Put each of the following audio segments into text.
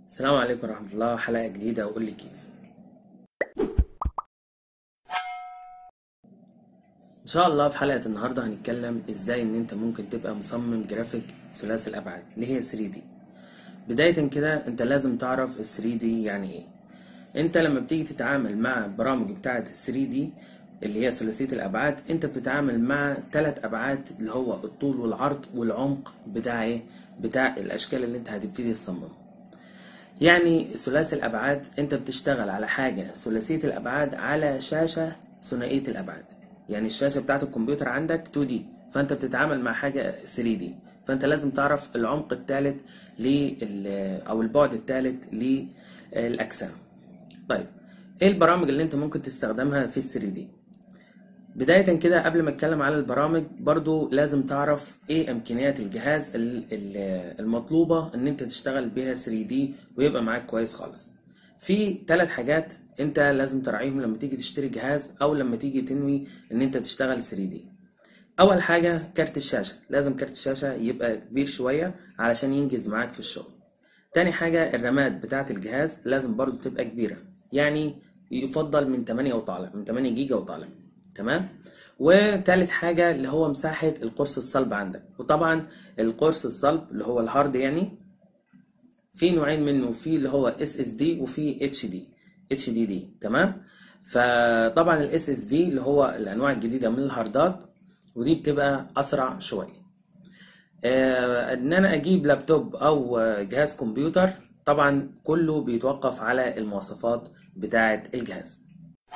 السلام عليكم ورحمة الله حلقة جديدة وقول لي كيف إن شاء الله في حلقة النهاردة هنتكلم إزاي إن أنت ممكن تبقى مصمم جرافيك ثلاثي الأبعاد اللي هي 3D بداية كده أنت لازم تعرف ال 3D يعني إيه أنت لما بتيجي تتعامل مع البرامج بتاعة ال 3D اللي هي ثلاثية الأبعاد أنت بتتعامل مع ثلاث أبعاد اللي هو الطول والعرض والعمق بتاع إيه بتاع الأشكال اللي أنت هتبتدي تصممها يعني ثلاثي الأبعاد أنت بتشتغل على حاجة ثلاثية الأبعاد على شاشة ثنائية الأبعاد يعني الشاشة بتاعت الكمبيوتر عندك 2D فأنت بتتعامل مع حاجة 3D فأنت لازم تعرف العمق الثالث لل أو البعد الثالث للأجسام طيب إيه البرامج اللي أنت ممكن تستخدمها في ال 3D بداية كده قبل ما اتكلم على البرامج برضو لازم تعرف ايه امكانيات الجهاز المطلوبة ان انت تشتغل بيها 3D ويبقى معاك كويس خالص في ثلاث حاجات انت لازم تراعيهم لما تيجي تشتري جهاز او لما تيجي تنوي ان انت تشتغل 3D اول حاجة كارت الشاشة لازم كارت الشاشة يبقى كبير شوية علشان ينجز معاك في الشغل تاني حاجة الرامات بتاعة الجهاز لازم برضو تبقى كبيرة يعني يفضل من 8 وطالع من 8 جيجا وطالع تمام وتالت حاجة اللي هو مساحة القرص الصلب عندك وطبعا القرص الصلب اللي هو الهارد يعني في نوعين منه في اللي هو اس اس دي وفي اتش دي اتش دي دي تمام فطبعا الاس اس دي اللي هو الانواع الجديدة من الهاردات ودي بتبقى اسرع شوية آه ان انا اجيب لابتوب او جهاز كمبيوتر طبعا كله بيتوقف على المواصفات بتاعة الجهاز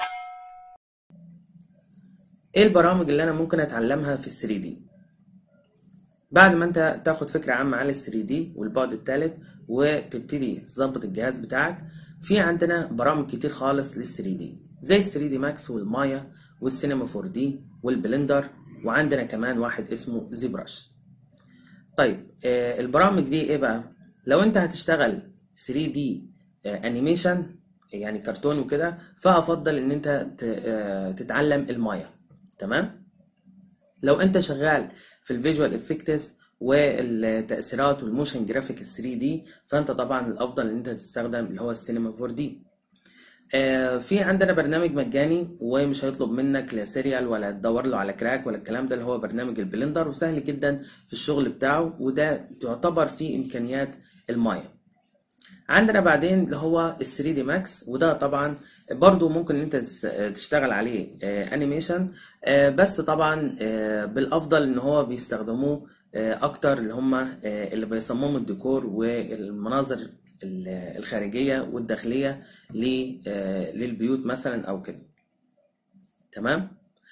ايه البرامج اللي انا ممكن اتعلمها في ال 3 دي بعد ما انت تاخد فكره عامه عن ال 3 دي والبعد الثالث وتبتدي تظبط الجهاز بتاعك في عندنا برامج كتير خالص لل 3 دي زي ال 3 دي ماكس والمايا والسينما 4 دي والبلندر وعندنا كمان واحد اسمه زيبراش طيب آه البرامج دي ايه بقى لو انت هتشتغل 3 دي آه انيميشن يعني كرتون وكده فافضل ان انت آه تتعلم المايا تمام لو انت شغال في الفيجوال افكتس والتاثيرات والموشن جرافيك 3 دي فانت طبعا الافضل ان انت تستخدم اللي هو السينما 4 دي آه في عندنا برنامج مجاني ومش هيطلب منك لا سيريال ولا تدور له على كراك ولا الكلام ده اللي هو برنامج البلندر وسهل جدا في الشغل بتاعه وده تعتبر فيه امكانيات المايا عندنا بعدين اللي هو ال 3 دي ماكس وده طبعا برضو ممكن ان انت تشتغل عليه انيميشن بس طبعا بالافضل ان هو بيستخدموه اكتر اللي هم اللي بيصمموا الديكور والمناظر الخارجيه والداخليه للبيوت مثلا او كده تمام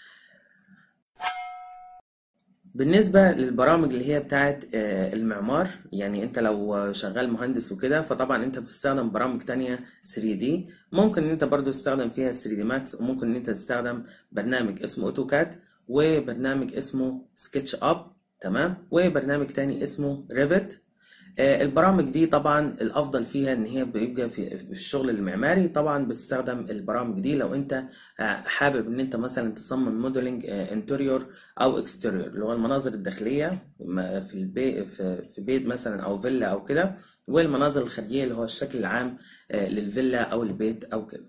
بالنسبة للبرامج اللي هي بتاعت المعمار يعني انت لو شغال مهندس وكده فطبعا انت بتستخدم برامج تانية 3D ممكن ان انت برضو تستخدم فيها 3D Max وممكن ان انت تستخدم برنامج اسمه اوتوكاد وبرنامج اسمه سكتش اب تمام وبرنامج تاني اسمه ريفت البرامج دي طبعا الافضل فيها ان هي بيبقى في الشغل المعماري طبعا بتستخدم البرامج دي لو انت حابب ان انت مثلا تصمم موديلنج انتريور او اكستيريور اللي هو المناظر الداخليه في البيت في بيت مثلا او فيلا او كده والمناظر الخارجيه اللي هو الشكل العام للفيلا او البيت او كده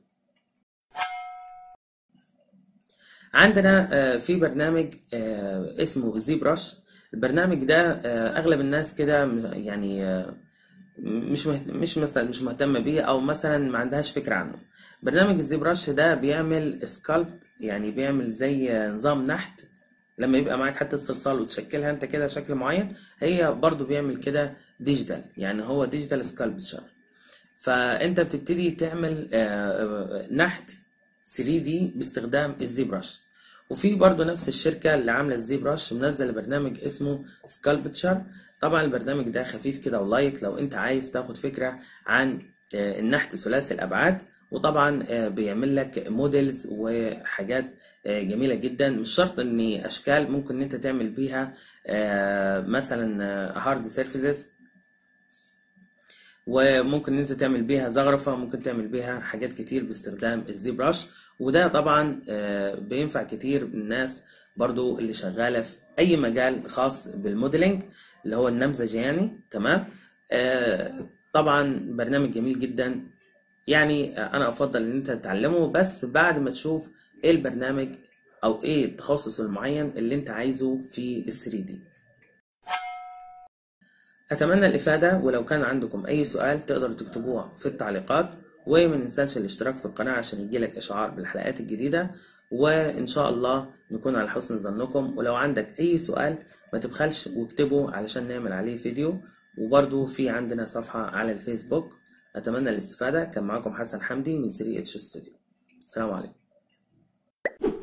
عندنا في برنامج اسمه زيبراش البرنامج ده اغلب الناس كده يعني مش مش مثلا مش مهتمه بيه او مثلا ما عندهاش فكره عنه برنامج الزيبراش ده بيعمل سكالبت يعني بيعمل زي نظام نحت لما يبقى معاك حته صلصال وتشكلها انت كده شكل معين هي برضو بيعمل كده ديجيتال يعني هو ديجيتال سكالبتشر فانت بتبتدي تعمل نحت 3 دي باستخدام الزيبراش وفي برضه نفس الشركة اللي عاملة الزيبراش منزل برنامج اسمه سكالبتشر طبعا البرنامج ده خفيف كده ولايت لو انت عايز تاخد فكرة عن النحت ثلاثي الأبعاد وطبعا بيعمل لك موديلز وحاجات جميلة جدا مش شرط ان اشكال ممكن ان انت تعمل بيها مثلا هارد سيرفيسز وممكن ان انت تعمل بيها زخرفة ممكن تعمل بيها حاجات كتير باستخدام الزيبراش وده طبعا بينفع كتير الناس برضو اللي شغالة في اي مجال خاص بالموديلنج اللي هو النمذجة يعني تمام طبعا برنامج جميل جدا يعني انا افضل ان انت تتعلمه بس بعد ما تشوف ايه البرنامج او ايه التخصص المعين اللي انت عايزه في ال 3 دي اتمنى الافاده ولو كان عندكم اي سؤال تقدروا تكتبوه في التعليقات وما ننساش الاشتراك في القناه عشان يجيلك اشعار بالحلقات الجديده وان شاء الله نكون على حسن ظنكم ولو عندك اي سؤال ما تبخلش واكتبه علشان نعمل عليه فيديو وبرضو في عندنا صفحه على الفيسبوك اتمنى الاستفاده كان معاكم حسن حمدي من 3 اتش ستوديو السلام عليكم